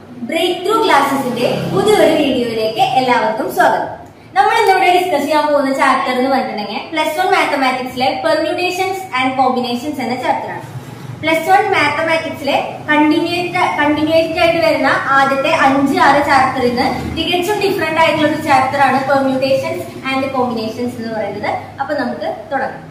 break through ക്ലാസ്സസിന്റെ പുതിയൊരു വീഡിയോയിലേക്ക് എല്ലാവർക്കും സ്വാഗതം നമ്മൾ ഇന്നിവിടെ ഡിസ്കസ് ചെയ്യാൻ പോകുന്ന ചാപ്റ്റർ എന്ന് പറഞ്ഞിട്ടുണ്ടെങ്കിൽ പ്ലസ് വൺ മാത്തമാറ്റിക്സിലെ പെർമ്യൂട്ടേഷൻസ് ആൻഡ് കോമ്പിനേഷൻസ് എന്ന ചാപ്റ്റർ ആണ് പ്ലസ് വൺ മാത്തമാറ്റിക്സിലെ കണ്ടിന്യൂറ്റ് കണ്ടിന്യൂറ്റ് ആയിട്ട് വരുന്ന ആദ്യത്തെ അഞ്ച് ആറ് ചാപ്റ്ററിൽ നിന്ന് തികച്ചും ഡിഫറെന്റ് ആയിട്ടുള്ള ഒരു ചാപ്റ്റർ ആണ് പെർമ്യൂട്ടേഷൻസ് ആൻഡ് കോമ്പിനേഷൻസ് എന്ന് പറയുന്നത് അപ്പൊ നമുക്ക് തുടങ്ങാം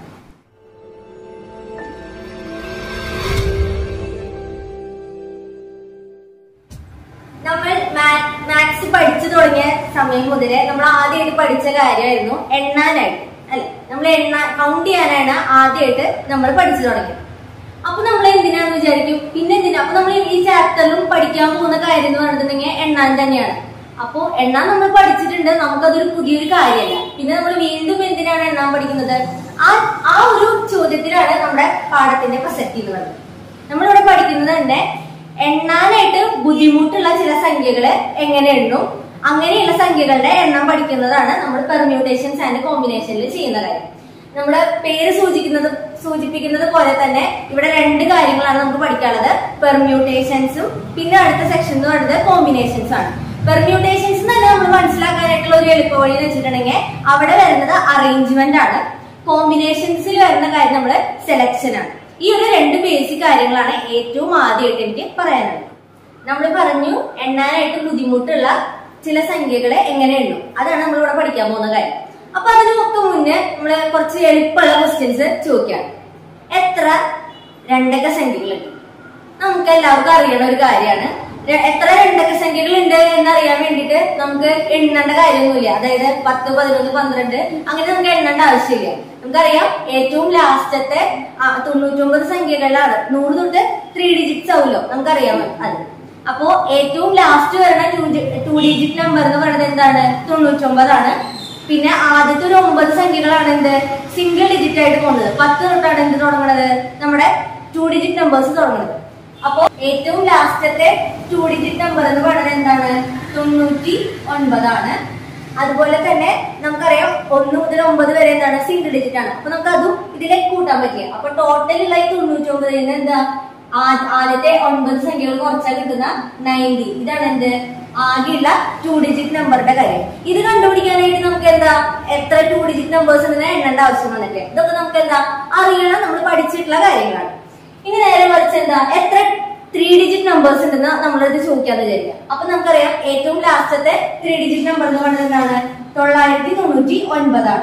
നമ്മൾ മാത്സ് പഠിച്ചു തുടങ്ങിയ സമയം മുതലേ നമ്മൾ ആദ്യമായിട്ട് പഠിച്ച കാര്യമായിരുന്നു എണ്ണാനായിട്ട് അല്ലെ നമ്മൾ എണ്ണ കൗണ്ട് ചെയ്യാനാണ് ആദ്യമായിട്ട് നമ്മൾ പഠിച്ചു തുടങ്ങിയത് അപ്പൊ നമ്മൾ എന്തിനാന്ന് വിചാരിക്കും പിന്നെ എന്തിനാ അപ്പൊ നമ്മൾ ഈ ചാപ്റ്ററിലും പഠിക്കാൻ പോകുന്ന കാര്യം എന്ന് പറഞ്ഞിട്ടുണ്ടെങ്കിൽ എണ്ണാൻ തന്നെയാണ് അപ്പോ എണ്ണാൻ നമ്മൾ പഠിച്ചിട്ടുണ്ട് നമുക്കതൊരു പുതിയൊരു കാര്യമല്ല പിന്നെ നമ്മൾ വീണ്ടും എന്തിനാണ് എണ്ണാൻ പഠിക്കുന്നത് ആ ആ ഒരു ചോദ്യത്തിലാണ് നമ്മുടെ പാഠത്തിന്റെ പ്രസക്തി എന്ന് പറയുന്നത് നമ്മളിവിടെ പഠിക്കുന്നത് തന്നെ എണ്ണാനായിട്ട് ബുദ്ധിമുട്ടുള്ള ചില സംഖ്യകള് എങ്ങനെ എണ്ണും അങ്ങനെയുള്ള സംഖ്യകളുടെ എണ്ണം പഠിക്കുന്നതാണ് നമ്മൾ പെർമ്യൂട്ടേഷൻസ് ആൻഡ് കോമ്പിനേഷനിൽ ചെയ്യുന്ന കാര്യം നമ്മുടെ പേര് സൂചിക്കുന്നത് സൂചിപ്പിക്കുന്നത് പോലെ തന്നെ ഇവിടെ രണ്ട് കാര്യങ്ങളാണ് നമുക്ക് പഠിക്കാനുള്ളത് പെർമ്യൂട്ടേഷൻസും പിന്നെ അടുത്ത സെക്ഷൻ എന്ന് പറയുന്നത് കോമ്പിനേഷൻസ് ആണ് പെർമ്യൂട്ടേഷൻസ് തന്നെ നമ്മൾ മനസ്സിലാക്കാനായിട്ടുള്ള ഒരു എളുപ്പ വഴി എന്ന് വെച്ചിട്ടുണ്ടെങ്കിൽ അവിടെ വരുന്നത് അറേഞ്ച്മെന്റ് ആണ് കോമ്പിനേഷൻസിൽ വരുന്ന കാര്യം നമ്മൾ സെലക്ഷൻ ആണ് ഈ ഒരു രണ്ട് ബേസിക് കാര്യങ്ങളാണ് ഏറ്റവും ആദ്യമായിട്ട് എനിക്ക് പറയാനുള്ളത് നമ്മൾ പറഞ്ഞു എണ്ണാനായിട്ട് ബുദ്ധിമുട്ടുള്ള ചില സംഖ്യകളെ എങ്ങനെ എണ്ണും അതാണ് നമ്മൾ ഇവിടെ പഠിക്കാൻ പോകുന്ന കാര്യം അപ്പൊ അതിനൊക്കെ മുന്നേ നമ്മള് കുറച്ച് എളുപ്പമുള്ള ക്വസ്റ്റ്യൻസ് ചോദിക്കാം എത്ര രണ്ടക്ക സംഖ്യകളുണ്ട് നമുക്ക് എല്ലാവർക്കും അറിയണ ഒരു കാര്യമാണ് ര- എത്ര രണ്ടക്ക സംഖ്യകൾ ഉണ്ട് എന്നറിയാൻ വേണ്ടിയിട്ട് നമുക്ക് എണ്ണേണ്ട കാര്യമൊന്നുമില്ല അതായത് പത്ത് പതിനൊന്ന് പന്ത്രണ്ട് അങ്ങനെ നമുക്ക് എണ്ണേണ്ട ആവശ്യമില്ല നമുക്കറിയാം ഏറ്റവും ലാസ്റ്റത്തെ തൊണ്ണൂറ്റൊമ്പത് സംഖ്യകളിലാണ് നൂറ് തൊട്ട് ത്രീ ഡിജിറ്റ്സ് ആവുമല്ലോ നമുക്കറിയാം അത് അപ്പോ ഏറ്റവും ലാസ്റ്റ് വരുന്ന ടു ഡിജിറ്റ് നമ്പർ എന്ന് പറയുന്നത് എന്താണ് തൊണ്ണൂറ്റൊമ്പതാണ് പിന്നെ ആദ്യത്തെ ഒരു ഒമ്പത് സംഖ്യകളാണ് എന്ത് സിംഗിൾ ഡിജിറ്റ് ആയിട്ട് പോകുന്നത് പത്ത് തൊട്ടാണ് എന്ത് തുടങ്ങുന്നത് നമ്മുടെ ടു ഡിജിറ്റ് നമ്പേഴ്സ് തുടങ്ങുന്നത് അപ്പോ ഏറ്റവും ലാസ്റ്റത്തെ ടു ഡിജിറ്റ് നമ്പർ എന്ന് പറയുന്നത് എന്താണ് തൊണ്ണൂറ്റി ഒൻപതാണ് അതുപോലെ തന്നെ നമുക്കറിയാം ഒന്ന് മുതൽ ഒമ്പത് വരെ എന്താണ് സിംഗിൾ ഡിജിറ്റ് ആണ് അപ്പൊ നമുക്ക് അതും ഇതിലേക്ക് കൂട്ടാൻ പറ്റില്ല അപ്പൊ ടോട്ടൽ ഉള്ള ഈ തൊണ്ണൂറ്റി ഒമ്പതിൽ നിന്ന് എന്താ ആ- ആദ്യത്തെ ഒൻപത് സംഖ്യകൾ കുറച്ചാൽ കിട്ടുന്ന നയൻറ്റി ഇതാണ് എന്ത് ആകെയുള്ള ടു ഡിജിറ്റ് നമ്പറുടെ കാര്യം ഇത് കണ്ടുപിടിക്കാനായിട്ട് നമുക്ക് എന്താ എത്ര ടു ഡിജിറ്റ് നമ്പേഴ്സ് ഉണ്ടെന്ന് എണ്ണേണ്ട ആവശ്യം വന്നിട്ടില്ല ഇതൊക്കെ നമുക്ക് എന്താ അറിയണം നമ്മൾ പഠിച്ചിട്ടുള്ള കാര്യങ്ങളാണ് ഇനി നേരെ മറിച്ച് എന്താ എത്ര ത്രീ ഡിജിറ്റ് നമ്പേഴ്സ് ഉണ്ടെന്ന് നമ്മളത് ചോദിക്കാന്ന് വിചാരിക്കാം അപ്പൊ നമുക്കറിയാം ഏറ്റവും ലാസ്റ്റത്തെ ത്രീ ഡിജിറ്റ് നമ്പർ എന്ന് പറയുന്നത് എന്താണ് തൊള്ളായിരത്തി തൊണ്ണൂറ്റി ഒൻപതാണ്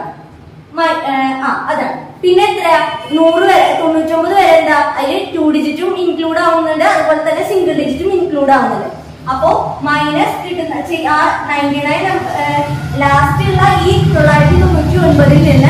മ- ഏഹ് ആ അതാണ് പിന്നെ എത്ര നൂറ് വരെ തൊണ്ണൂറ്റൊമ്പത് വരെ എന്താ അതിൽ ടു ഡിജിറ്റും ഇൻക്ലൂഡ് ആവുന്നുണ്ട് അതുപോലെ തന്നെ സിംഗിൾ ഡിജിറ്റും ഇൻക്ലൂഡ് ആവുന്നുണ്ട് അപ്പോ മൈനസ് കിട്ടുന്ന ചി- ആ നയൻറ്റി നയൻ ലാസ്റ്റ് ഉള്ള ഈ തൊള്ളായിരത്തി തൊണ്ണൂറ്റി ഒൻപതിൽ നിന്ന്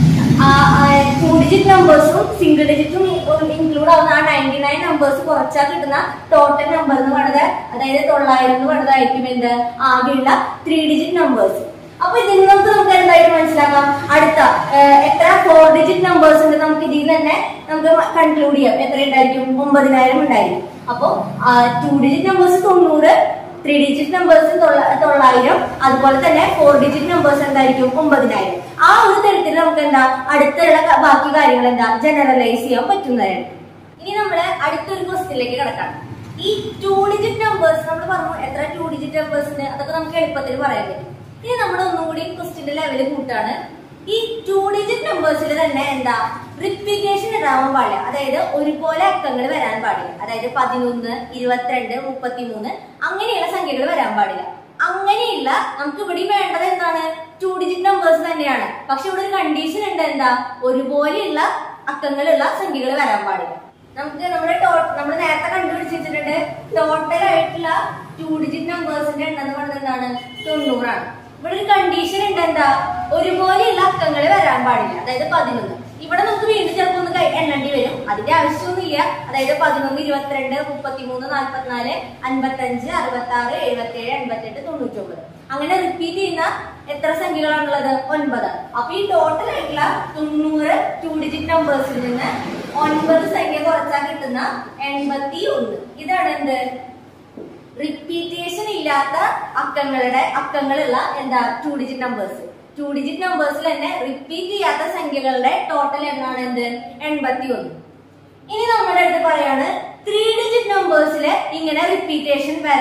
ടു ഡിജിറ്റ് നമ്പേഴ്സും സിംഗിൾ ഡിജിറ്റും ഇൻക്ലൂഡ് ആവുന്ന ആ നയൻറ്റി നയൻ നമ്പേഴ്സ് കുറച്ചാൽ കിട്ടുന്ന ടോട്ടൽ നമ്പർ എന്ന് പറയുന്നത് അതായത് തൊള്ളായിരം എന്ന് പറയുന്നതായിരിക്കും എന്ത് ആകെയുള്ള ത്രീ ഡിജിറ്റ് നമ്പേഴ്സ് അപ്പൊ ഇതിൽ നിന്ന് നമുക്ക് നമുക്ക് എന്തായിട്ട് മനസ്സിലാക്കാം അടുത്ത ഏഹ്, എത്ര ഫോർ ഡിജിറ്റ് നമ്പേഴ്സ് ഉണ്ട് നമുക്ക് ഇതിൽ നിന്ന് തന്നെ നമുക്ക് കൺക്ലൂഡ് ചെയ്യാം എത്ര ഉണ്ടായിരിക്കും ഒമ്പതിനായിരം ഉണ്ടായിരിക്കും അപ്പൊ ടു ഡിജിറ്റ് നമ്പേഴ്സ് തൊണ്ണൂറ് ത്രീ ഡിജിറ്റ് നമ്പേഴ്സ് തൊള്ളായിരം അതുപോലെ തന്നെ ഫോർ ഡിജിറ്റ് നമ്പേഴ്സ് എന്തായിരിക്കും ഒമ്പതിനായിരം ആ ഒരു തരത്തിൽ നമുക്ക് എന്താ അടുത്തുള്ള ക- ബാക്കി കാര്യങ്ങൾ എന്താ ജനറലൈസ് ചെയ്യാൻ പറ്റുന്നതാണ് ഇനി നമ്മൾ അടുത്തൊരു ക്വസ്റ്റിലേക്ക് കിടക്കാം ഈ ടു ഡിജിറ്റ് നമ്പേഴ്സ് നമ്മൾ പറഞ്ഞു എത്ര ടു ഡിജിറ്റ് നമ്പേഴ്സ് ഉണ്ട് അതൊക്കെ നമുക്ക് എളുപ്പത്തിൽ പറയാൻ പറ്റും ഇനി നമ്മൾ ഒന്നുകൂടി ക്വസ്റ്റിന്റെ ലെവല് കൂട്ടാണ് ഈ ടു ഡിജിറ്റ് നമ്പേഴ്സിൽ തന്നെ എന്താ റിപ്പീറ്റേഷൻ ഉണ്ടാവാൻ പാടില്ല അതായത് ഒരുപോലെ അക്കങ്ങൾ വരാൻ പാടില്ല അതായത് പതിനൊന്ന് ഇരുപത്തിരണ്ട് മുപ്പത്തിമൂന്ന് അങ്ങനെയുള്ള സംഖ്യകൾ വരാൻ പാടില്ല അങ്ങനെയുള്ള നമുക്ക് ഇവിടെ വേണ്ടത് എന്താണ് ടു ഡിജിറ്റ് നമ്പേഴ്സ് തന്നെയാണ് പക്ഷെ ഇവിടെ ഒരു കണ്ടീഷൻ ഉണ്ട് എന്താ ഒരുപോലെയുള്ള അക്കങ്ങളുള്ള സംഖ്യകൾ വരാൻ പാടില്ല നമുക്ക് നമ്മുടെ നമ്മൾ നേരത്തെ കണ്ടുപിടിച്ചിട്ടുണ്ട് ടോട്ടൽ ആയിട്ടുള്ള ടു ഡിജിറ്റ് നമ്പേഴ്സിന്റെ എണ്ണം എന്ന് പറയുന്നത് എന്താണ് തൊണ്ണൂറാണ് ഇവിടെ ഒരു കണ്ടീഷൻ ഉണ്ട് എന്താ ഒരുപോലെയുള്ള അക്കങ്ങൾ വരാൻ പാടില്ല അതായത് പതിനൊന്ന് ഇവിടെ നമുക്ക് വീണ്ടും ചിലപ്പോൾ ഒന്ന് കൈ- എണ്ണേണ്ടി വരും അതിന്റെ ആവശ്യമൊന്നുമില്ല അതായത് പതിനൊന്ന് ഇരുപത്തിരണ്ട് മുപ്പത്തിമൂന്ന് നാല്പത്തിനാല് അൻപത്തഞ്ച് അറുപത്തി ആറ് എഴുപത്തി ഏഴ് എൺപത്തെട്ട് തൊണ്ണൂറ്റി ഒമ്പത് അങ്ങനെ റിപ്പീറ്റ് ചെയ്യുന്ന എത്ര സംഖ്യകളാണുള്ളത് ഒൻപതാണ് അപ്പൊ ഈ ടോട്ടൽ ആയിട്ടുള്ള തൊണ്ണൂറ് ടു ഡിജിറ്റ് നമ്പേഴ്സിൽ നിന്ന് ഒൻപത് സംഖ്യ കുറച്ചാൽ കിട്ടുന്ന എൺപത്തി ഒന്ന് ഇതാണ് എന്ത് റിപ്പീറ്റേഷൻ ഇല്ലാത്ത അക്കങ്ങളുടെ അക്കങ്ങളുള്ള എന്താ two digit numbers two digit നമ്പേഴ്സിൽ തന്നെ റിപ്പീറ്റ് ചെയ്യാത്ത സംഖ്യകളുടെ ടോട്ടൽ എണ്ണാണ് എന്ത് എൺപത്തി ഒന്ന് ഇനി നമ്മുടെ അടുത്ത് പറയാണ് ത്രീ ഡിജിറ്റ് നമ്പേഴ്സിൽ ഇങ്ങനെ റിപ്പീറ്റേഷൻ വരാൻ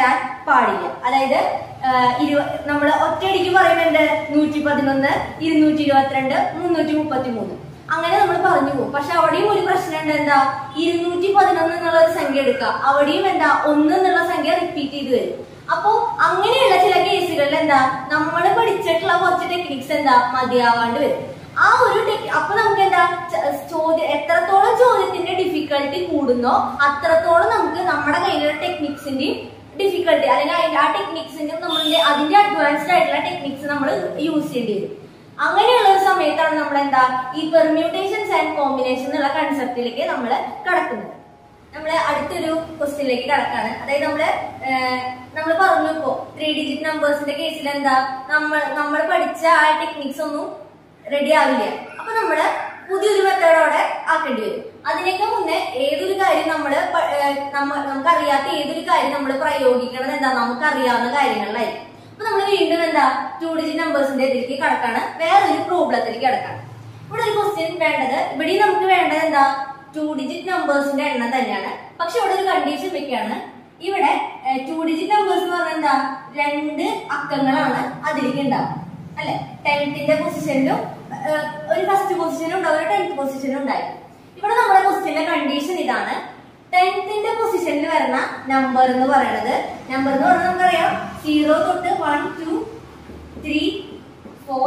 പാടില്ല അതായത് ഇരുപ നമ്മൾ ഒറ്റയടിക്ക് പറയുന്നുണ്ട് നൂറ്റി പതിനൊന്ന് ഇരുന്നൂറ്റി ഇരുപത്തിരണ്ട് മുന്നൂറ്റി മുപ്പത്തി മൂന്ന് അങ്ങനെ നമ്മൾ പറഞ്ഞു പോകും പക്ഷെ അവിടെയും ഒരു പ്രശ്നമുണ്ട് എന്താ ഇരുന്നൂറ്റി പതിനൊന്ന് എന്നുള്ള ഒരു സംഖ്യ എടുക്കുക അവിടെയും എന്താ ഒന്ന് എന്നുള്ള സംഖ്യ റിപ്പീറ്റ് ചെയ്ത് വരും അപ്പോ അങ്ങനെയുള്ള ചില കേസുകളിൽ എന്താ നമ്മൾ പഠിച്ചിട്ടുള്ള കുറച്ച് ടെക്നിക്സ് എന്താ മതിയാവാണ്ട് വരും ആ ഒരു ടെക് അപ്പൊ നമുക്ക് എന്താ ച- ചോദ്യം എത്രത്തോളം ചോദ്യത്തിന്റെ ഡിഫിക്കൽട്ടി കൂടുന്നോ അത്രത്തോളം നമുക്ക് നമ്മുടെ കയ്യിലുള്ള ടെക്നിക്സിന്റെയും ഡിഫിക്കൽട്ടി അല്ലെങ്കിൽ അതിന്റെ ആ ടെക്നിക്സിന്റെ നമ്മളുടെ അതിന്റെ അഡ്വാൻസ്ഡ് ആയിട്ടുള്ള ടെക്നിക്സ് നമ്മൾ യൂസ് ചെയ്യേണ്ടി വരും അങ്ങനെയുള്ള ഒരു സമയത്താണ് നമ്മൾ എന്താ ഈ പെർമ്യൂട്ടേഷൻസ് ആൻഡ് കോമ്പിനേഷൻ എന്നുള്ള കൺസെപ്റ്റിലേക്ക് നമ്മൾ കടക്കുന്നത് നമ്മള് അടുത്തൊരു ക്വസ്റ്റ്യനിലേക്ക് കടക്കാണ് അതായത് നമ്മള് നമ്മൾ പറഞ്ഞു ഇപ്പോ ത്രീ ഡിജിറ്റ് നമ്പേഴ്സിന്റെ കേസിൽ എന്താ നമ്മൾ നമ്മൾ പഠിച്ച ആ ടെക്നിക്സ് ഒന്നും റെഡി ആവില്ല അപ്പൊ നമ്മള് പുതിയൊരു മെത്തേഡോടെ ആക്കേണ്ടി വരും അതിനൊക്കെ മുന്നേ ഏതൊരു കാര്യം നമ്മള് പ- ഏഹ് നമ്മ നമുക്കറിയാത്ത ഏതൊരു കാര്യം നമ്മൾ പ്രയോഗിക്കണം എന്താ നമുക്കറിയാവുന്ന കാര്യങ്ങളിലായിരിക്കും അപ്പൊ നമ്മൾ വീണ്ടും എന്താ ടു ഡിജിറ്റ് നമ്പേഴ്സിന്റെ ഇതിലേക്ക് കടക്കാണ് വേറൊരു പ്രോബ്ലത്തിലേക്ക് കടക്കാണ് ഇവിടെ ഒരു ക്വസ്റ്റ്യൻ വേണ്ടത് ഇവിടെ നമുക്ക് വേണ്ടത് എന്താ ടു ഡിജിറ്റ് നമ്പേഴ്സിന്റെ എണ്ണം തന്നെയാണ് പക്ഷെ ഇവിടെ ഒരു കണ്ടീഷൻ വെക്കാണ് ഇവിടെ ടു ഡിജിറ്റ് നമ്പേഴ്സ് എന്ന് പറഞ്ഞാൽ എന്താ രണ്ട് അക്കങ്ങളാണ് അതിലേക്ക് ഉണ്ടാവുക അല്ലെ ടെൻത്തിന്റെ പൊസിഷനിലും ഒരു ഫസ്റ്റ് പൊസിഷനും ഉണ്ടാവും ഒരു ടെൻത്ത് പൊസിഷനും ഉണ്ടായി ഇവിടെ നമ്മുടെ ക്വസ്റ്റ്യന്റെ കണ്ടീഷൻ ഇതാണ് ടെൻത്തിന്റെ പൊസിഷനിൽ വരുന്ന നമ്പർ എന്ന് പറയുന്നത് നമ്പർ എന്ന് പറഞ്ഞാൽ നമുക്കറിയാം സീറോ തൊട്ട് one two three four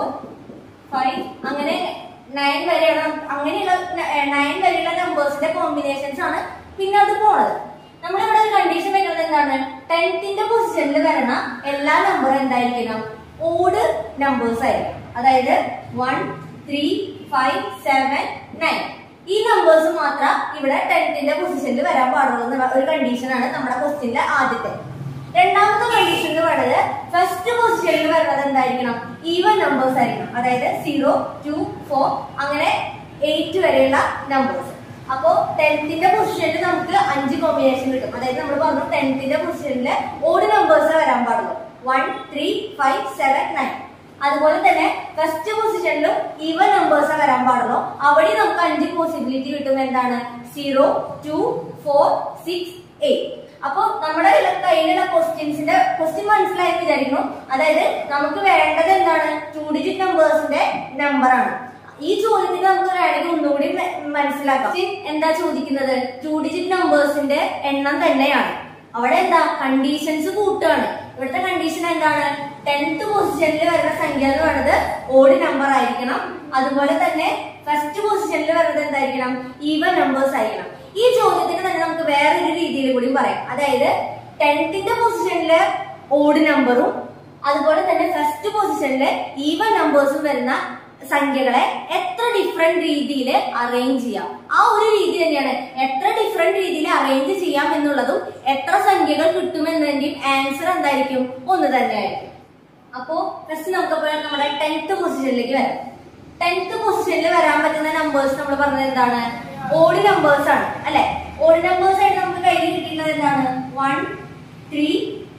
five അങ്ങനെ നയൻ വരെയുള്ള അങ്ങനെയുള്ള നയൻ വരെയുള്ള നമ്പേഴ്സിന്റെ കോമ്പിനേഷൻസ് ആണ് പിന്നെ അത് പോണത് നമ്മളിവിടെ ഒരു കണ്ടീഷൻ വെക്കുന്നത് എന്താണ് ടെൻത്തിന്റെ പൊസിഷനിൽ വരണ എല്ലാ നമ്പർ എന്തായിരിക്കണം ഓഡ് നമ്പേഴ്സ് ആയിരിക്കും അതായത് one three five seven nine ഈ നമ്പേഴ്സ് മാത്രം ഇവിടെ ടെൻത്തിന്റെ പൊസിഷനിൽ വരാൻ പാടുള്ളൂ എന്നുള്ള ഒരു കണ്ടീഷനാണ് നമ്മുടെ ക്വസ്റ്റ്യന്റെ ആദ്യത്തെ രണ്ടാമത്തെ കണ്ടീഷൻ എന്ന് പറയുന്നത് ഫസ്റ്റ് പൊസിഷനിൽ വരുന്നത് എന്തായിരിക്കണം ഈവൻ നമ്പേഴ്സ് ആയിരിക്കണം അതായത് സീറോ ടു ഫോർ അങ്ങനെ എയ്റ്റ് വരെയുള്ള നമ്പേഴ്സ് അപ്പോ ടെൻത്തിന്റെ പൊസിഷനിൽ നമുക്ക് അഞ്ച് കോമ്പിനേഷൻ കിട്ടും അതായത് നമ്മൾ പറഞ്ഞു ടെൻത്തിന്റെ പൊസിഷനിൽ ഓഡ് നമ്പേഴ്സ് വരാൻ പാടുള്ളൂ one three five seven nine അതുപോലെ തന്നെ ഫസ്റ്റ് പൊസിഷനിലും ഈവൻ നമ്പേഴ്സ് വരാൻ പാടുള്ളൂ അവിടെ നമുക്ക് അഞ്ച് പോസിബിലിറ്റി കിട്ടും എന്താണ് zero two four six eight അപ്പൊ നമ്മുടെ കയ്യിലുള്ള ക്വസ്റ്റ്യൻസിന്റെ ക്വസ്റ്റ്യൻ മനസ്സിലായി എന്ന് വിചാരിക്കുന്നു അതായത് നമുക്ക് വേണ്ടത് എന്താണ് ടു ഡിജിറ്റ് നമ്പേഴ്സിന്റെ നമ്പറാണ് ഈ ചോദ്യത്തിന് നമുക്ക് വേണമെങ്കിൽ ഒന്നുകൂടി മ- മനസ്സിലാക്കാം Question എന്താ ചോദിക്കുന്നത് ടു ഡിജിറ്റ് നമ്പേഴ്സിന്റെ എണ്ണം തന്നെയാണ് അവിടെ എന്താ കണ്ടീഷൻസ് കൂട്ടുകയാണ് ഇവിടുത്തെ കണ്ടീഷൻ എന്താണ് ടെൻത്ത് പൊസിഷനിൽ വരുന്ന സംഖ്യ എന്ന് പറയുന്നത് ഓഡ് നമ്പർ ആയിരിക്കണം അതുപോലെ തന്നെ ഫസ്റ്റ് പൊസിഷനിൽ വരുന്നത് എന്തായിരിക്കണം ഈവൻ നമ്പേഴ്സ് ആയിരിക്കണം ഈ ചോദ്യത്തിന് തന്നെ നമുക്ക് വേറൊരു രീതിയിൽ കൂടി പറയാം അതായത് ടെൻത്തിന്റെ പൊസിഷനില് ഓഡ് നമ്പറും അതുപോലെ തന്നെ ഫസ്റ്റ് പൊസിഷനില് ഈവൻ നമ്പേഴ്സും വരുന്ന സംഖ്യകളെ എത്ര ഡിഫറെന്റ് രീതിയിൽ അറേഞ്ച് ചെയ്യാം ആ ഒരു രീതി തന്നെയാണ് എത്ര ഡിഫറെന്റ് രീതിയിൽ അറേഞ്ച് ചെയ്യാം എന്നുള്ളതും എത്ര സംഖ്യകൾ കിട്ടുമെന്നതിന്റെയും ആൻസർ എന്തായിരിക്കും ഒന്ന് തന്നെയായിരിക്കും അപ്പോ ഫസ്റ്റ് നമുക്കപ്പോൾ നമ്മുടെ ടെൻത്ത് പൊസിഷനിലേക്ക് വരാം ടെൻത്ത് പൊസിഷനിൽ വരാൻ പറ്റുന്ന നമ്പേഴ്സ് നമ്മൾ പറഞ്ഞത് എന്താണ് ഓഡ് നമ്പേഴ്സ് ആണ് അല്ലെ ഓഡ് നമ്പേഴ്സ് ആയിട്ട് നമുക്ക് കയ്യിൽ കിട്ടുന്നത് എന്താണ് one three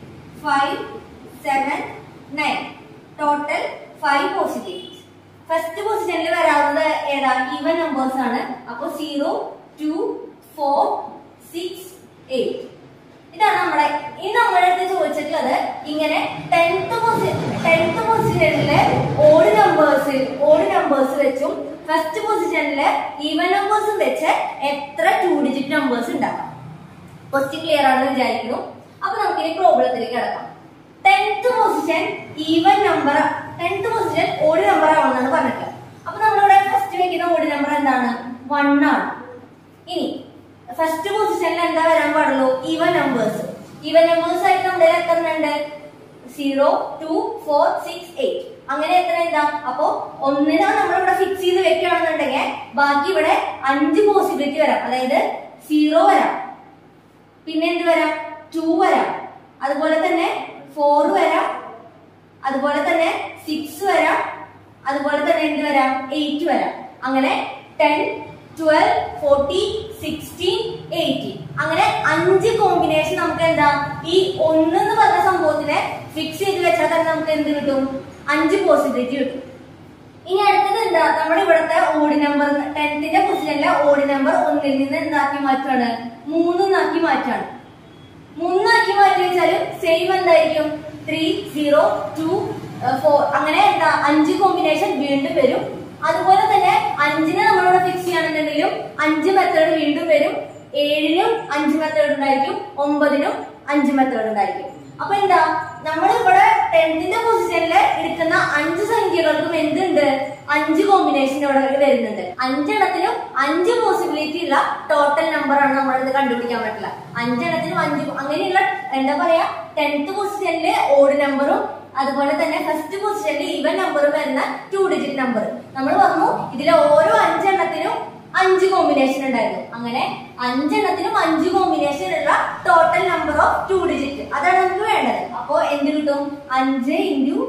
five seven nine total five positives first position വരാവുന്നത് ഏതാ ഈവൻ നമ്പേഴ്സ് ആണ് അപ്പൊ zero two four six eight ഇതാണ് നമ്മുടെ ഈ നമ്മുടെ അടുത്ത് ചോദിച്ചിട്ടുള്ളത് ഇങ്ങനെ ടെൻത്ത് പൊസിഷൻ ടെൻത്ത് പൊസിഷനിലെ ഓഡ് നമ്പേഴ്സ് ഓഡ് നമ്പേഴ്സ് വെച്ചും ഫസ്റ്റ് പൊസിഷനിലെ ഈവൻ നമ്പേഴ്സും വെച്ച് എത്ര ടു ഡിജിറ്റ് നമ്പേഴ്സ് ഉണ്ടാക്കാം ക്വസ്റ്റ്യൻ ക്ലിയർ ആണെന്ന് വിചാരിക്കുന്നു അപ്പൊ നമുക്ക് ഇനി പ്രോബ്ലത്തിലേക്ക് കിടക്കാം tenth position even number tenth position odd number ആവണമെന്നാണ് പറഞ്ഞിട്ടുള്ളത് അപ്പൊ നമ്മളിവിടെ ഫസ്റ്റ് വെക്കുന്ന ഓഡ് നമ്പർ എന്താണ് വൺ ആണ് ഇനി ഫസ്റ്റ് പൊസിഷനിൽ എന്താ വരാൻ പാടുള്ളൂ ഈവൻ നമ്പേഴ്സ് ഈവൻ നമ്പേഴ്സ് ആയിട്ട് നമ്മുടെ എത്ര ഉണ്ട് zero two four six eight അങ്ങനെ എത്ര എന്താ അപ്പോ ഒന്നിനാ നമ്മൾ ഇവിടെ ഫിക്സ് ചെയ്ത് വെക്കുകയാണെന്നുണ്ടെങ്കിൽ ബാക്കി ഇവിടെ അഞ്ച് പോസിബിലിറ്റി വരാം അതായത് സീറോ വരാം പിന്നെ എന്ത് വരാം ടു വരാം അതുപോലെ തന്നെ ഫോർ വരാം അതുപോലെ തന്നെ സിക്സ് വരാം അതുപോലെ തന്നെ എന്ത് വരാം എയ്റ്റ് വരാം അങ്ങനെ ten twelve forty sixteen eighteen അങ്ങനെ അഞ്ച് കോമ്പിനേഷൻ നമുക്ക് എന്താ ഈ ഒന്ന് എന്ന് പറഞ്ഞ സംഭവത്തിനെ ഫിക്സ് ചെയ്ത് വെച്ചാൽ തന്നെ നമുക്ക് എന്ത് കിട്ടും അഞ്ച് പോസിബിലിറ്റി കിട്ടും ഇനി അടുത്തത് എന്താ നമ്മുടെ ഇവിടുത്തെ ഓഡ് നമ്പർ ടെൻത്തിന്റെ പൊസിഷനിലെ ഓഡ് നമ്പർ ഒന്നിൽ നിന്ന് എന്താക്കി മാറ്റാണ് മൂന്നാക്കി മാറ്റാണ് മൂന്നാക്കി മാറ്റി വെച്ചാലും സെയിം എന്തായിരിക്കും ത്രീ സീറോ ടു ഫോർ അങ്ങനെ എന്താ അഞ്ച് കോമ്പിനേഷൻ വീണ്ടും വരും അതുപോലെ തന്നെ അഞ്ചിനെ നമ്മളിവിടെ ഫിക്സ് ചെയ്യുകയാണെന്നുണ്ടെങ്കിലും അഞ്ച് മെത്തേഡ് വീണ്ടും വരും ഏഴിനും അഞ്ച് മെത്തേഡ് ഉണ്ടായിരിക്കും ഒമ്പതിനും അഞ്ച് മെത്തേഡ് ഉണ്ടായിരിക്കും അപ്പൊ എന്താ നമ്മൾ ഇവിടെ ടെൻത്തിന്റെ പൊസിഷനിൽ എടുക്കുന്ന അഞ്ച് സംഖ്യകൾക്കും എന്തുണ്ട് അഞ്ച് കോമ്പിനേഷൻ ഇവിടെ വരുന്നുണ്ട് അഞ്ചെണ്ണത്തിനും അഞ്ച് പോസിബിലിറ്റി ഉള്ള ടോട്ടൽ നമ്പർ ആണ് നമ്മളിത് കണ്ടുപിടിക്കാൻ പറ്റില്ല അഞ്ചെണ്ണത്തിനും അഞ്ച് അങ്ങനെയുള്ള എന്താ പറയാ ടെൻത്ത് പൊസിഷനിലെ ഓഡ് നമ്പറും അതുപോലെ തന്നെ ഫസ്റ്റ് പൊസിഷനിൽ ഈവൻ നമ്പറും വരുന്ന ടു ഡിജിറ്റ് നമ്പർ നമ്മൾ പറഞ്ഞു ഇതിലെ ഓരോ അഞ്ചെണ്ണത്തിനും അഞ്ച് കോമ്പിനേഷൻ ഉണ്ടായിരുന്നു അങ്ങനെ അഞ്ചെണ്ണത്തിനും അഞ്ച് കോമ്പിനേഷൻ ഉള്ള total number of two digit അതാണ് നമുക്ക് വേണ്ടത് അപ്പോ എന്ത് കിട്ടും അഞ്ച് ഇൻറ്റു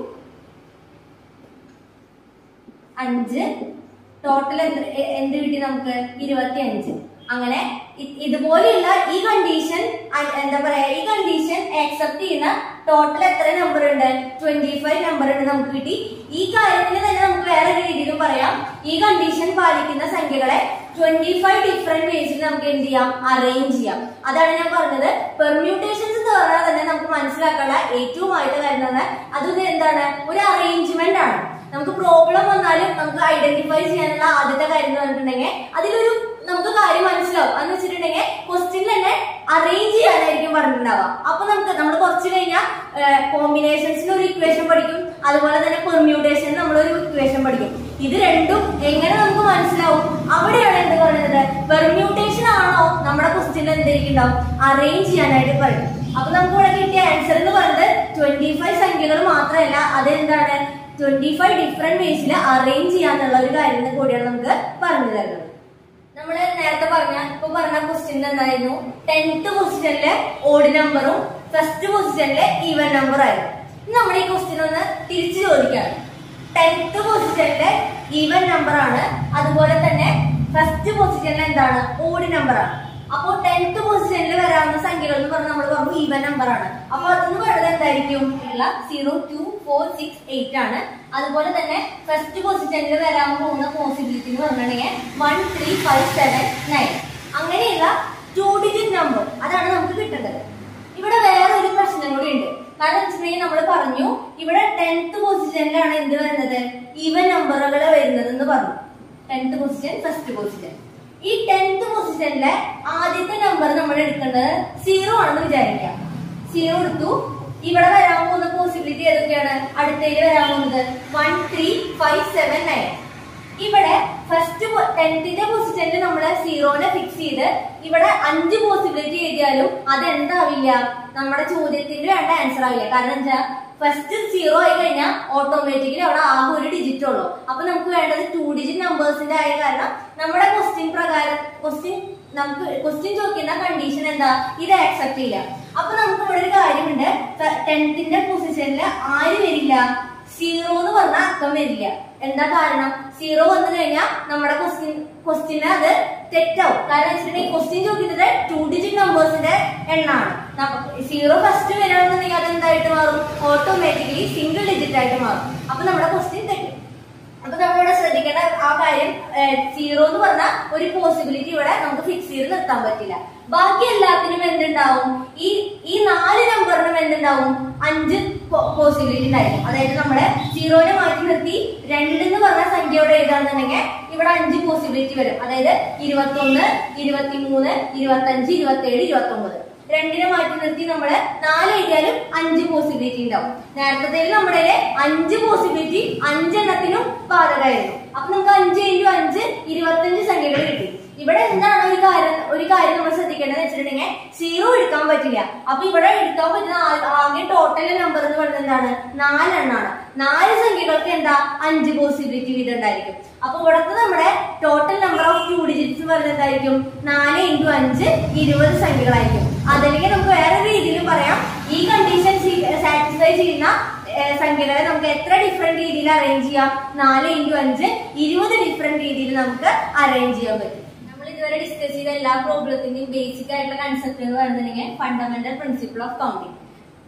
അഞ്ച് ടോട്ടൽ എന്ത് എ- എന്ത് കിട്ടി നമുക്ക് ഇരുപത്തി അഞ്ച് അങ്ങനെ ഇ- ഇതുപോലെയുള്ള ഈ കണ്ടീഷൻ എന്താ പറയാ ഈ കണ്ടീഷൻ ആക്സെപ്റ്റ് ചെയ്യുന്ന ടോട്ടൽ എത്ര നമ്പർ ഉണ്ട് ട്വന്റി ഫൈവ് നമ്പർ ഉണ്ട് നമുക്ക് കിട്ടി ഈ കാര്യത്തിന് തന്നെ നമുക്ക് വേറെ രീതിയിലും പറയാം ഈ കണ്ടീഷൻ പാലിക്കുന്ന സംഖ്യകളെ ട്വന്റി ഫൈവ് ഡിഫറെന്റ് വേസിൽ നമുക്ക് എന്ത് ചെയ്യാം അറേഞ്ച് ചെയ്യാം അതാണ് ഞാൻ പറഞ്ഞത് പെർമ്യൂട്ടേഷൻസ് എന്ന് പറഞ്ഞാൽ തന്നെ നമുക്ക് മനസ്സിലാക്കാനുള്ള ഏറ്റവും ആയിട്ട് വരുന്നത് അത് എന്താണ് ഒരു അറേഞ്ച്മെന്റ് ആണ് നമുക്ക് പ്രോബ്ലം വന്നാലും നമുക്ക് ഐഡന്റിഫൈ ചെയ്യാനുള്ള ആദ്യത്തെ കാര്യം എന്ന് പറഞ്ഞിട്ടുണ്ടെങ്കിൽ അതിലൊരു നമുക്ക് കാര്യം മനസ്സിലാവും എന്ന് വെച്ചിട്ടുണ്ടെങ്കിൽ ക്വസ്റ്റ്യനിൽ തന്നെ അറേഞ്ച് ചെയ്യാനായിരിക്കും പറഞ്ഞിട്ടുണ്ടാവുക അപ്പൊ നമുക്ക് നമ്മൾ കുറച്ച് കഴിഞ്ഞാൽ കോമ്പിനേഷൻസിന് ഒരു ഇക്വേഷൻ പഠിക്കും അതുപോലെ തന്നെ പെർമ്യൂട്ടേഷൻ നമ്മളൊരു ഇക്വേഷൻ പഠിക്കും ഇത് രണ്ടും എങ്ങനെ നമുക്ക് മനസ്സിലാവും അവിടെയാണ് എന്ത് പറയുന്നത് പെർമ്യൂട്ടേഷൻ ആണോ നമ്മുടെ ക്വസ്റ്റ്യനിൽ എന്തായിരിക്കും അറേഞ്ച് ചെയ്യാനായിട്ട് പറയും അപ്പൊ നമുക്ക് ഇവിടെ കിട്ടിയ ആൻസർ എന്ന് പറയുന്നത് ട്വന്റി ഫൈവ് സംഖ്യകൾ മാത്രമല്ല അതെന്താണ് ട്വന്റി ഫൈവ് ഡിഫറെന്റ് വേസിൽ അറേഞ്ച് ചെയ്യാന്നുള്ള ഒരു കാര്യം കൂടിയാണ് നമുക്ക് പറഞ്ഞു തരുന്നത് നമ്മൾ നേരത്തെ പറഞ്ഞ ഇപ്പൊ പറഞ്ഞ ക്വസ്റ്റ്യൻ എന്തായിരുന്നു ടെൻത്ത് പൊസിഷനിലെ ഓഡ് നമ്പറും ഫസ്റ്റ് പൊസിഷനിലെ ഈവൻ നമ്പർ ആയിരുന്നു ഇനി നമ്മൾ ഈ ക്വസ്റ്റ്യൻ ഒന്ന് തിരിച്ചു ചോദിക്കാണ് ടെൻത്ത് പൊസിഷനിലെ ഈവൻ നമ്പർ ആണ് അതുപോലെ തന്നെ ഫസ്റ്റ് പൊസിഷനിൽ എന്താണ് ഓഡ് നമ്പർ ആണ് അപ്പോൾ ടെൻത്ത് പൊസിഷനിൽ വരാവുന്ന സംഖ്യകൾ എന്ന് പറഞ്ഞാൽ നമ്മൾ പറഞ്ഞു ഈവൻ നമ്പർ ആണ് അപ്പൊ അതെന്ന് പറയുന്നത് എന്തായിരിക്കും zero two four six eight ആണ് അതുപോലെ തന്നെ ഫസ്റ്റ് പൊസിഷനിൽ വരാൻ പോകുന്ന പോസിബിലിറ്റി എന്ന് പറഞ്ഞിട്ടുണ്ടെങ്കിൽ one three five seven nine അങ്ങനെയുള്ള ടു ഡിജിറ്റ് നമ്പർ അതാണ് നമുക്ക് കിട്ടേണ്ടത് ഇവിടെ വേറെ ഒരു പ്രശ്നം കൂടി ഉണ്ട് കാരണം വെച്ചിട്ടുണ്ടെങ്കിൽ നമ്മൾ പറഞ്ഞു ഇവിടെ ടെൻത്ത് പൊസിഷനിലാണ് എന്ത് വരുന്നത് ഈവൻ നമ്പറുകൾ വരുന്നത് എന്ന് പറഞ്ഞു ടെൻത്ത് പൊസിഷൻ ഫസ്റ്റ് പൊസിഷൻ ഈ ടെൻത്ത് പൊസിഷനിലെ ആദ്യത്തെ നമ്പർ നമ്മൾ എടുക്കേണ്ടത് സീറോ ആണെന്ന് വിചാരിക്കാം സീറോ എടുത്തു ഇവിടെ വരാൻ പോകുന്ന പോസിബിലിറ്റി ഏതൊക്കെയാണ് അടുത്തതിൽ വരാൻ പോകുന്നത് one three five seven nine ഇവിടെ ഫസ്റ്റ് ടെൻത്തിന്റെ പൊസിഷനിൽ നമ്മൾ സീറോനെ ഫിക്സ് ചെയ്ത് ഇവിടെ അഞ്ച് പോസിബിലിറ്റി എഴുതിയാലും അതെന്താവില്ല നമ്മുടെ ചോദ്യത്തിന്റെ വേണ്ട ആൻസർ ആവില്ല കാരണം എന്താ ഫസ്റ്റ് സീറോ ആയി കഴിഞ്ഞാൽ ഓട്ടോമാറ്റിക്കലി അവിടെ ആകെ ഒരു ഡിജിറ്റ് ഉള്ളൂ അപ്പൊ നമുക്ക് വേണ്ടത് ടു ഡിജിറ്റ് നമ്പേഴ്സിന്റെ ആയ കാരണം നമ്മുടെ ക്വസ്റ്റ്യൻ പ്രകാരം ക്വസ്റ്റ്യൻ നമുക്ക് ക്വസ്റ്റ്യൻ ചോദിക്കുന്ന കണ്ടീഷൻ എന്താ ഇത് ആക്സെപ്റ്റ് ചെയ്യില്ല അപ്പൊ നമുക്ക് ഇവിടെ ഒരു കാര്യമുണ്ട് ടെൻത്തിന്റെ പൊസിഷനിൽ ആര് വരില്ല സീറോ എന്ന് പറഞ്ഞ അക്കം വരില്ല എന്താ കാരണം സീറോ വന്നു കഴിഞ്ഞാൽ നമ്മുടെ ക്വസ്റ്റ്യൻ ക്വസ്റ്റ്യന് അത് തെറ്റാവും കാരണം വെച്ചിട്ടുണ്ടെങ്കിൽ ക്വസ്റ്റ്യൻ ചോദിക്കുന്നത് ടു ഡിജിറ്റ് നമ്പേഴ്സിന്റെ എണ്ണാണ് സീറോ ഫസ്റ്റ് വരണമെന്നുണ്ടെങ്കിൽ അത് എന്തായിട്ട് മാറും ഓട്ടോമാറ്റിക്കലി സിംഗിൾ ഡിജിറ്റ് ആയിട്ട് മാറും അപ്പൊ നമ്മുടെ ക്വസ്റ്റ്യൻ തെറ്റും അപ്പൊ നമ്മളിവിടെ ശ്രദ്ധിക്കേണ്ട ആ കാര്യം സീറോ എന്ന് പറഞ്ഞ ഒരു പോസിബിലിറ്റി ഇവിടെ നമുക്ക് ഫിക്സ് ചെയ്ത് നിർത്താൻ പറ്റില്ല ബാക്കി എല്ലാത്തിനും എന്തുണ്ടാവും ഈ ഈ നാല് നമ്പറിനും എന്തുണ്ടാവും അഞ്ച് പോസിബിലിറ്റി ഉണ്ടായിരിക്കും അതായത് നമ്മുടെ സീറോനെ മാറ്റി നിർത്തി രണ്ട് എന്ന് പറഞ്ഞ സംഖ്യയോടെ എഴുതാന്നുണ്ടെങ്കിൽ ഇവിടെ അഞ്ച് പോസിബിലിറ്റി വരും അതായത് ഇരുപത്തി ഒന്ന് ഇരുപത്തി മൂന്ന് ഇരുപത്തി അഞ്ച് ഇരുപത്തി ഏഴ് ഇരുപത്തി ഒമ്പത് രണ്ടിനെ മാറ്റി നിർത്തി നമ്മള് നാല് എഴുതിയാലും അഞ്ച് പോസിബിലിറ്റി ഉണ്ടാവും നേരത്തെ നമ്മുടെ അഞ്ച് പോസിബിലിറ്റി അഞ്ചെണ്ണത്തിനും ബാധകമായിരുന്നു അപ്പൊ നമുക്ക് അഞ്ച് ഇൻറ്റു അഞ്ച് ഇരുപത്തഞ്ച് സംഖ്യകൾ കിട്ടി ഇവിടെ എന്താണ് ഒരു കാര്യം ഒരു കാര്യം നമ്മൾ ശ്രദ്ധിക്കേണ്ടത് വെച്ചിട്ടുണ്ടെങ്കിൽ സീറോ എടുക്കാൻ പറ്റില്ല അപ്പൊ ഇവിടെ എടുക്കാൻ പറ്റുന്ന ആ- ആകെ ടോട്ടൽ നമ്പർ എന്ന് പറയുന്നത് എന്താണ് നാലെണ്ണാണ് നാല് സംഖ്യകൾക്ക് എന്താ അഞ്ച് പോസിബിലിറ്റി വീതം ഉണ്ടായിരിക്കും അപ്പൊ ഇവിടുത്തെ നമ്മുടെ total number of two digits പറയുന്നത് എന്തായിരിക്കും നാല് ഇൻറ്റു അഞ്ച് ഇരുപത് സംഖ്യകളായിരിക്കും അതല്ലെങ്കിൽ നമുക്ക് വേറെ രീതിയിലും പറയാം ഈ കണ്ടീഷൻ സാറ്റിസ്ഫൈ ചെയ്യുന്ന ഏഹ്, സംഖ്യകളെ നമുക്ക് എത്ര ഡിഫറെന്റ് രീതിയിൽ അറേഞ്ച് ചെയ്യാം നാല് ഇൻറ്റു അഞ്ച് ഇരുപത് ഡിഫറെന്റ് രീതിയിൽ നമുക്ക് അറേഞ്ച് ചെയ്യാൻ പറ്റും നമ്മൾ ഇതുവരെ ഡിസ്കസ് ചെയ്ത എല്ലാ പ്രോബ്ലത്തിന്റെയും ബേസിക് ആയിട്ടുള്ള കൺസെപ്റ്റ് എന്ന് പറയുന്നുണ്ടെങ്കിൽ ഫണ്ടമെന്റൽ പ്രിൻസിപ്പിൾ ഓഫ് കൗണ്ടിങ്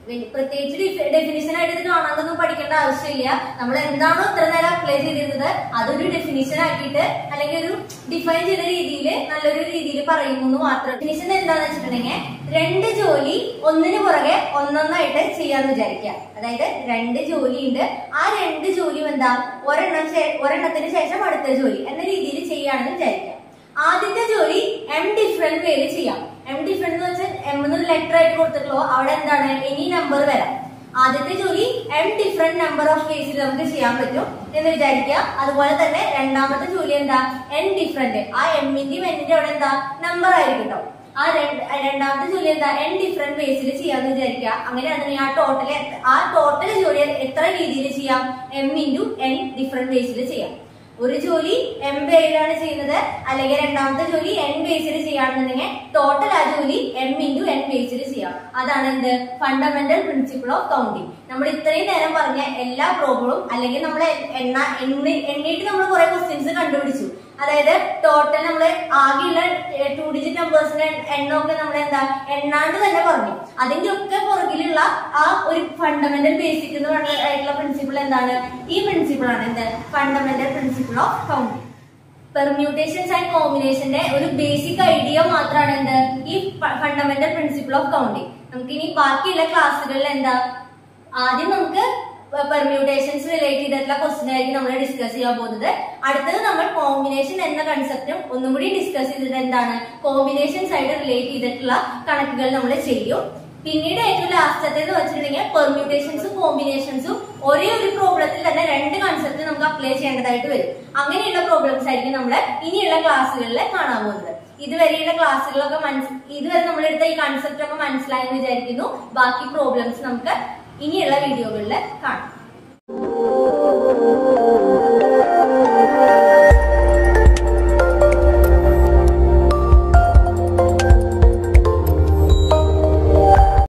വെ- പ്രത്യേകിച്ച് ഡെഫിനിഷൻ ആയിട്ട് ഇത് കാണാതൊന്നും പഠിക്കേണ്ട ആവശ്യമില്ല നമ്മൾ എന്താണോ ഇത്ര നേരം അപ്ലൈ ചെയ്തിരുന്നത് അതൊരു ഡെഫിനിഷൻ ആക്കിയിട്ട് അല്ലെങ്കിൽ ഒരു ഡിഫൈൻ ചെയ്ത രീതിയിൽ നല്ലൊരു രീതിയിൽ പറയുന്നു എന്ന് മാത്രം ഡെഫിനിഷൻ എന്താന്ന് വെച്ചിട്ടുണ്ടെങ്കിൽ രണ്ട് ജോലി ഒന്നിനു പുറകെ ഒന്നൊന്നായിട്ട് ചെയ്യാന്ന് വിചാരിക്കുക അതായത് രണ്ട് ജോലിയുണ്ട് ആ രണ്ട് ജോലിയും എന്താ ഒരെണ്ണം ശേ- ഒരെണ്ണത്തിന് ശേഷം അടുത്ത ജോലി എന്ന രീതിയിൽ ചെയ്യാണെന്ന് വിചാരിക്കുക ആദ്യത്തെ ജോലി എം ഡിഫറെന്റ് വേയിൽ ചെയ്യാം എം ഡിഫറെന്റ് എന്ന് വെച്ചാൽ എം എന്നൊരു ലെറ്റർ ആയിട്ട് കൊടുത്തിട്ടുള്ളൂ അവിടെ എന്താണ് എനി നമ്പർ വരാം ആദ്യത്തെ ജോലി എം ഡിഫറെന്റ് നമ്പർ ഓഫ് കേസിൽ നമുക്ക് ചെയ്യാൻ പറ്റും എന്ന് വിചാരിക്കുക അതുപോലെ തന്നെ രണ്ടാമത്തെ ജോലി എന്താ എൻ ഡിഫറെന്റ് ആ എമ്മിന്റെയും എന്നിന്റെ അവിടെ എന്താ നമ്പർ ആയിരിക്കും കേട്ടോ ആ രണ്ട് രണ്ടാമത്തെ ജോലി എന്താ എൻ ഡിഫറെന്റ് ബേസിൽ ചെയ്യാന്ന് വിചാരിക്കുക അങ്ങനെയാണെങ്കിൽ ആ ടോട്ടൽ ആ ടോട്ടൽ ജോലി എത്ര രീതിയിൽ ചെയ്യാം എം ഇൻറ്റു എൻ ഡിഫറെന്റ് ബേസിൽ ചെയ്യാം ഒരു ജോലി എം ബേയിലാണ് ചെയ്യുന്നത് അല്ലെങ്കിൽ രണ്ടാമത്തെ ജോലി എൻ ബേസിൽ ചെയ്യാണെന്നുണ്ടെങ്കിൽ ടോട്ടൽ ആ ജോലി എം ഇൻറ്റു എൻ ബേസിൽ ചെയ്യാം അതാണ് എന്ത് ഫണ്ടമെന്റൽ പ്രിൻസിപ്പിൾ ഓഫ് കൗണ്ടിങ് നമ്മൾ ഇത്രയും നേരം പറഞ്ഞ എല്ലാ പ്രോബ്ലവും അല്ലെങ്കിൽ നമ്മൾ എണ്ണ എണ്ണി എണ്ണിയിട്ട് നമ്മൾ കുറെ ക്വസ്റ്റ്യൻസ് കണ്ടുപിടിച്ചു അതായത് ടോട്ടൽ നമ്മൾ ആകെയുള്ള ടു ഡിജിറ്റ് നമ്പേഴ്സിന്റെ എണ്ണമൊക്കെ നമ്മൾ എന്താ എണ്ണാണ്ട് തന്നെ പറഞ്ഞു അതിന്റെ ഒക്കെ പുറകിലുള്ള ആ ഒരു ഫണ്ടമെന്റൽ ബേസിക് എന്ന് പറഞ്ഞ ആയിട്ടുള്ള പ്രിൻസിപ്പിൾ എന്താണ് ഈ പ്രിൻസിപ്പിൾ ആണ് എന്ത് fundamental principle of counting permutations and കോമ്പിനേഷന്റെ ഒരു ബേസിക് ഐഡിയ മാത്രമാണ് എന്ത് ഈ ഫണ്ടമെന്റൽ പ്രിൻസിപ്പിൾ ഓഫ് കൗണ്ടിങ് നമുക്ക് ഇനി ബാക്കിയുള്ള ക്ലാസ്സുകളിൽ എന്താ ആദ്യം നമുക്ക് പെർമ്യൂട്ടേഷൻസ് റിലേറ്റ് ചെയ്തിട്ടുള്ള ക്വസ്റ്റ്യൻ ആയിരിക്കും നമ്മൾ ഡിസ്കസ് ചെയ്യാൻ പോകുന്നത് അടുത്തത് നമ്മൾ കോമ്പിനേഷൻ എന്ന കൺസെപ്റ്റും ഒന്നും കൂടി ഡിസ്കസ് ചെയ്തിട്ട് എന്താണ് കോമ്പിനേഷൻസ് ആയിട്ട് റിലേറ്റ് ചെയ്തിട്ടുള്ള കണക്കുകൾ നമ്മൾ ചെയ്യും പിന്നീട് ഏറ്റവും ലാസ്റ്റത്തേന്ന് വെച്ചിട്ടുണ്ടെങ്കിൽ പെർമ്യൂട്ടേഷൻസും കോമ്പിനേഷൻസും ഒരേ ഒരു പ്രോബ്ലത്തിൽ തന്നെ രണ്ട് കൺസെപ്റ്റ് നമുക്ക് അപ്ലൈ ചെയ്യേണ്ടതായിട്ട് വരും അങ്ങനെയുള്ള പ്രോബ്ലംസ് ആയിരിക്കും നമ്മൾ ഇനിയുള്ള ക്ലാസ്സുകളിൽ കാണാൻ പോകുന്നത് ഇതുവരെയുള്ള ക്ലാസ്സുകളൊക്കെ മനസ് ഇതുവരെ നമ്മൾ എടുത്ത ഈ കൺസെപ്റ്റ് ഒക്കെ മനസ്സിലായെന്ന് വിചാരിക്കുന്നു ബാക്കി പ്രോബ്ലംസ് നമുക്ക് ഇനിയുള്ള വീഡിയോകളിൽ കാണാം